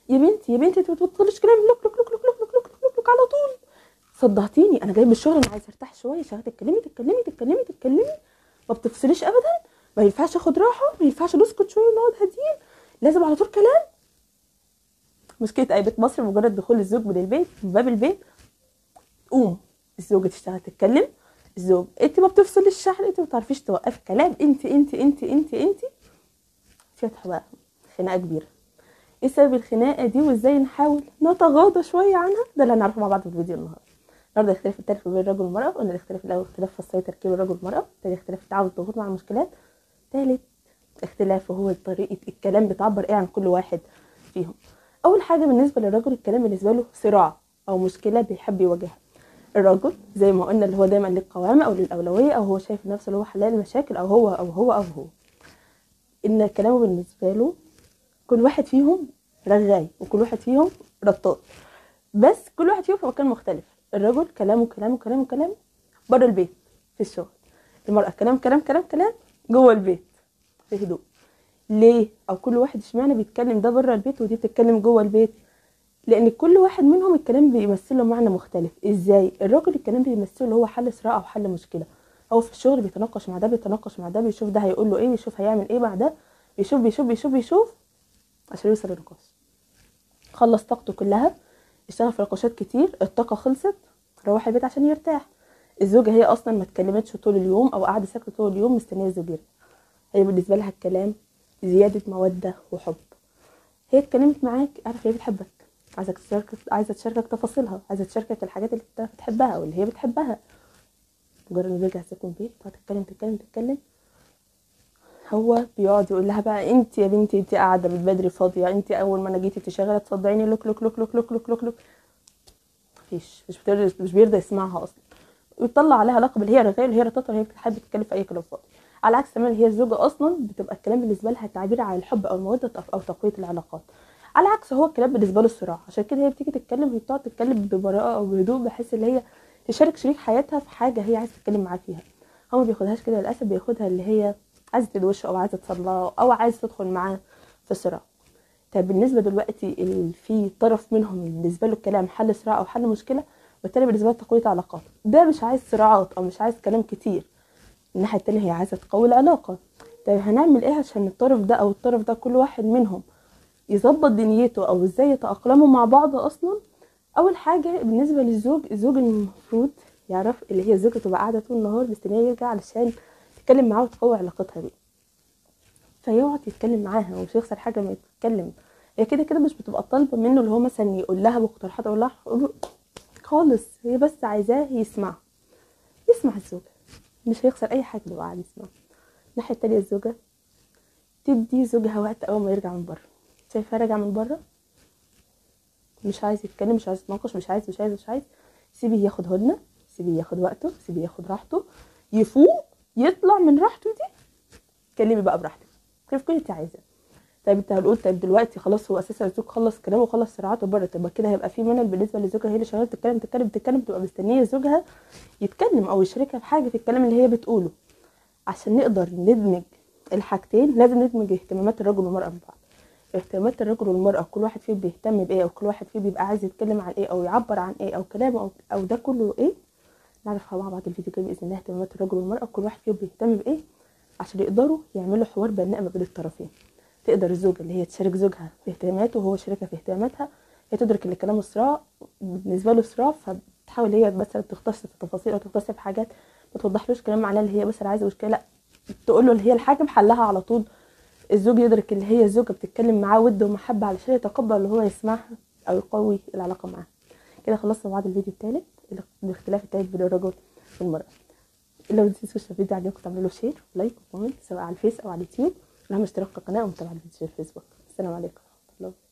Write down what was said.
يا بنتي يا بنتي انت ما بتبطليش كلام لوك لوك لوك لوك لوك لوك لوك لوك لوك على طول صدعتيني انا جاي من الشغل انا عايزه ارتاح شويه شغاله تتكلمي تتكلمي تتكلمي تتكلمي ما بتفصليش ابدا ما ينفعش اخد راحه ما ينفعش نسكت شويه ونقعد هاديين لازم على طول كلام مشكله اي بيت مصر مجرد دخول الزوج من البيت من باب البيت قوم الزوجه تشتغل تتكلم الزوج انت ما بتفصلي الشحن انت ما بتعرفيش توقفي كلام انت انت انت انت انت فتحوا بقى خناقه كبيره ايه سبب الخناقه دي وازاي نحاول نتغاضى شويه عنها ده اللي هنعرفه مع بعض في الفيديو النهارده النهارده الاختلاف التالت بين الرجل والمراه قلنا الاختلاف الاول اختلاف فصلي تركيب الرجل والمراه تاني اختلاف التعامل والضغوط مع المشكلات تالت اختلاف وهو طريقه الكلام بتعبر ايه عن كل واحد فيهم اول حاجه بالنسبه للرجل الكلام بالنسبه له صراع او مشكله بيحب يواجهها الرجل زي ما قلنا اللي هو دايما للقوامه او للاولويه او هو شايف نفسه اللي هو حلال المشاكل او هو او هو او هو ان كلامه بالنسبه له كل واحد فيهم رغاي وكل واحد فيهم رطاط بس كل واحد فيهم في مكان مختلف الرجل كلامه كلامه كلامه كلام بره البيت في الشغل المرأة كلام كلام كلام كلام جوه البيت في هدوء ليه او كل واحد اشمعنى بيتكلم ده بره البيت ودي بتتكلم جوه البيت لان كل واحد منهم الكلام بيمثل له معنى مختلف ازاي الراجل الكلام بيمثله اللي هو حل صراع او حل مشكله هو في الشغل بيتناقش مع ده بيتناقش مع ده بيشوف ده هيقول له ايه بيشوف هيعمل ايه مع ده بيشوف بيشوف بيشوف بيشوف عشان يوصل لنقاش خلص طاقته كلها اشتغل في نقاشات كتير الطاقه خلصت روح البيت عشان يرتاح الزوجه هي اصلا ما اتكلمتش طول اليوم او قاعده ساكته طول اليوم مستنيه الزوج يرجع هي بالنسبه لها الكلام زياده موده وحب هي اتكلمت معاك عارف هي بتحبك عايزك تشاركك عايزه تشاركك تفاصيلها عايزه تشاركك الحاجات اللي انت بتحبها او اللي هي بتحبها مجرد ما بيرجع ساكن البيت تقعد تتكلم تتكلم تتكلم هو بيقعد يقول لها بقى انت يا بنتي انت قاعده من بدري فاضيه انت اول ما انا جيت انت شغاله تصدعيني لوك لوك لوك لوك لوك لوك لوك لوك مفيش مش بترضى مش بيرضى يسمعها اصلا ويطلع عليها لقب اللي هي رغايه اللي هي رطاطه هي بتحب تتكلم في اي كلام فاضي على عكس تماما هي الزوجه اصلا بتبقى الكلام بالنسبه لها تعبير عن الحب او الموده او تقويه العلاقات على عكس هو الكلام بالنسبه له الصراع عشان كده هي بتيجي تتكلم هي بتقعد تتكلم ببراءه او بهدوء بحيث ان هي تشارك شريك حياتها في حاجه هي عايزه تتكلم معاه فيها هو ما بياخدهاش كده للاسف بياخدها اللي هي عايزه تدوشه او عايزه تصلاه او عايزه تدخل معاه في صراع طيب بالنسبه دلوقتي اللي في طرف منهم بالنسبه له الكلام حل صراع او حل مشكله والتاني بالنسبه له تقويه علاقات ده مش عايز صراعات او مش عايز كلام كتير الناحيه التانية هي عايزه تقوي العلاقه طيب هنعمل ايه عشان الطرف ده او الطرف ده كل واحد منهم يظبط دنيته او ازاي يتاقلموا مع بعض اصلا اول حاجه بالنسبه للزوج الزوج المفروض يعرف اللي هي الزوجه تبقى قاعده طول النهار مستنيه يرجع علشان تتكلم معاه وتقوي علاقتها بيه فيقعد يتكلم معاها ومش يخسر حاجه ما يتكلم هي كده كده مش بتبقى طالبه منه اللي هو مثلا يقول لها مقترحات او لا خالص هي بس عايزاه يسمع يسمع الزوجه مش هيخسر اي حاجه لو قاعد يسمع الناحيه التانية الزوجه تدي زوجها وقت اول ما يرجع من بره شايفاه راجع من بره مش عايز يتكلم مش عايز يتناقش مش عايز مش عايز مش عايز سيبيه ياخد هدنه سيبيه ياخد وقته سيبيه ياخد راحته يفوق يطلع من راحته دي اتكلمي بقى براحتك كيف كنت عايزه طيب انت هنقول طيب دلوقتي خلاص هو اساسا الزوج خلص كلامه وخلص صراعاته بره طب كده هيبقى في ملل بالنسبه للزوجه هي اللي شغاله تتكلم تتكلم تتكلم تبقى مستنيه زوجها يتكلم او يشاركها في حاجه في الكلام اللي هي بتقوله عشان نقدر ندمج الحاجتين لازم ندمج اهتمامات الرجل والمراه مع بعض اهتمامات الرجل والمراه كل واحد فيهم بيهتم بايه او كل واحد فيهم بيبقى عايز يتكلم عن ايه او يعبر عن ايه او كلامه او, أو ده كله ايه نعرفها مع بعض الفيديو الجاي باذن الله اهتمامات الرجل والمراه كل واحد فيهم بيهتم بايه عشان يقدروا يعملوا حوار بناء ما بين الطرفين تقدر الزوجة اللي هي تشارك زوجها في اهتماماته وهو يشاركها في اهتماماتها هي تدرك ان كلامه صراع بالنسبة له صراع فبتحاول هي مثلا تختص في التفاصيل او تختص في حاجات ما توضحلوش كلام معناه اللي هي مثلا عايزة مشكلة لا تقول له اللي هي الحاجة محلها على طول الزوج يدرك اللي هي الزوجة بتتكلم معاه ود ومحبة علشان يتقبل اللي هو يسمعها او يقوي العلاقة معاها كده خلصنا مع بعض الفيديو الثالث الاختلاف الثالث بين الرجل والمرأة لو تنسوش الفيديو عجبكم تعملوا له شير ولايك وكومنت سواء على الفيس او على اليوتيوب لهم اشتراك في القناه ومتابعه الفيديو في الفيسبوك السلام عليكم ورحمه الله